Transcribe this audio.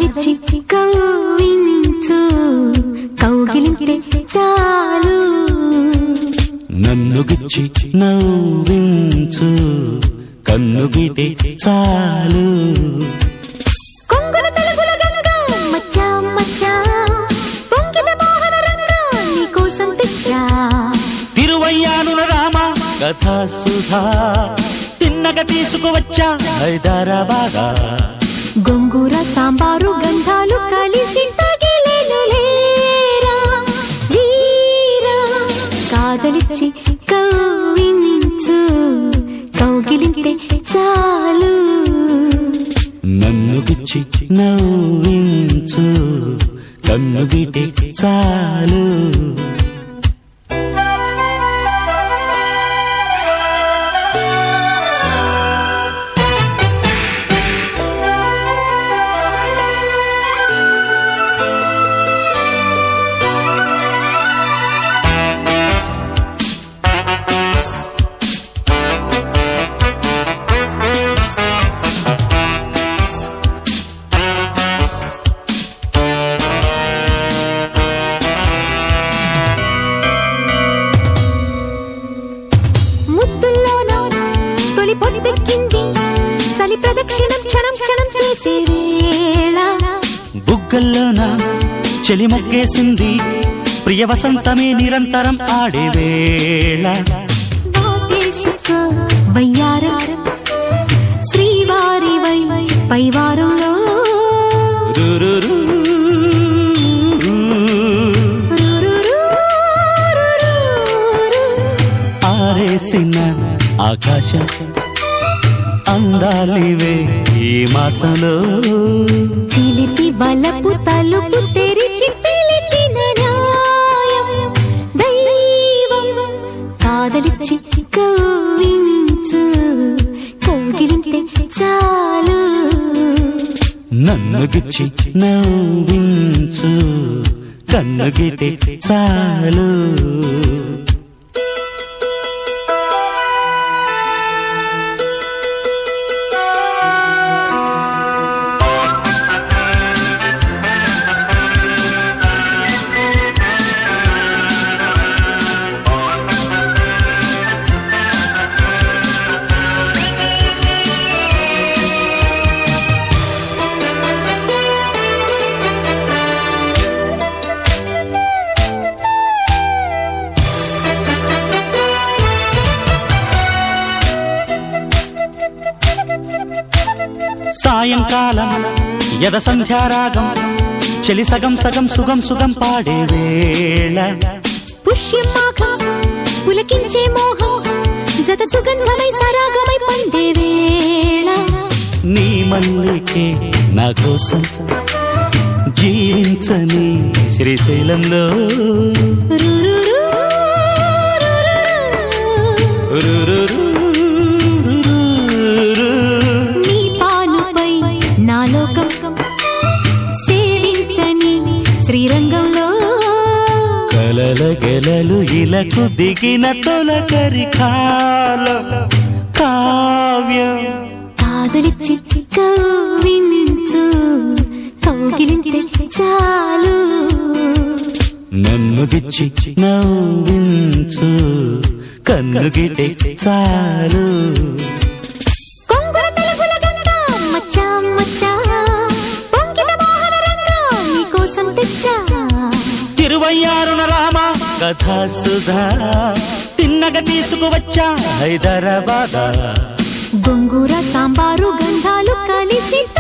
కాదలిచ్చి కవ్వించు కౌగిలింటే చాలు నన్ను గిచ్చి నవ్వించు కన్ను గీటే చాలు కొంగుల తెలుగుల గంగ మచ్చా మచ్చా పొంగిన మోహన రంగ నీకోసం తెచ్చా తిరువయ్యానుల రామ కథా సుధా తిన్నగ తీసుకువచ్చా హైదరాబాదా గొంగూర సాంబారు గంధాలు కలిసి తగిలేను లేరా వీరా కాదలిచ్చి కవ్వించు కౌగిలింటే చాలు నన్ను గిచ్చి నవ్వించు కన్ను గీటే చాలు ముద్దుల్లోన తొలి పొద్దెక్కింది చలి ప్రదక్షిణం క్షణం క్షణం చేసే వేళ బుగ్గల్లోన చెలి మొగ్గేసింది ప్రియ వసంతమే నిరంతరం ఆడే వేళ వాటేసుకో వయ్యారం శ్రీవారి వై పైవారంలో రురురు. ఆరేసిన ఆకాశం అందాలివే ఈ మాసంలో చిలిపి బలపు తలుపు తెరిచి పిలిచిన న్యాయం దైవం కాదలిచ్చి కవ్వించు కౌగిలింటే చాలు నన్ను గిచ్చి నవ్వించు కన్ను గిటే చాలు సాయంకాలం యద సంధ్యారాగం చెలి సగం సగం సుగం సుగం పాడే వేళ పుష్యమాఘం పులకించే మోహం జత సుగంధమై సరాగమై పండే వేళ నీ మల్లికే నా కోసం జీవించని శ్రీశైలంలో రురురు, రురురు. రురురు. నీ పానుపై నా లోకం సేవించని శ్రీరంగంలో కలల గెలలు ఇలకు దిగిన తొలకరి కాలం కావ్యం కాదలిచ్చి కవ్వించు కౌగిలింటే చాలు నన్ను గిచ్చి నవ్వించు కన్ను గిటే చాలు కొంగుల తెలుగుల గంగ మచ్చా మచ్చా పొంగిన మోహన రంగ నీకోసం తెచ్చా తిరువయ్యారున రామ కథా సుధా తిన్నగ తీసుకువచ్చా హైదరాబాదా గొంగూర సాంబారు గంధాలు కలిసి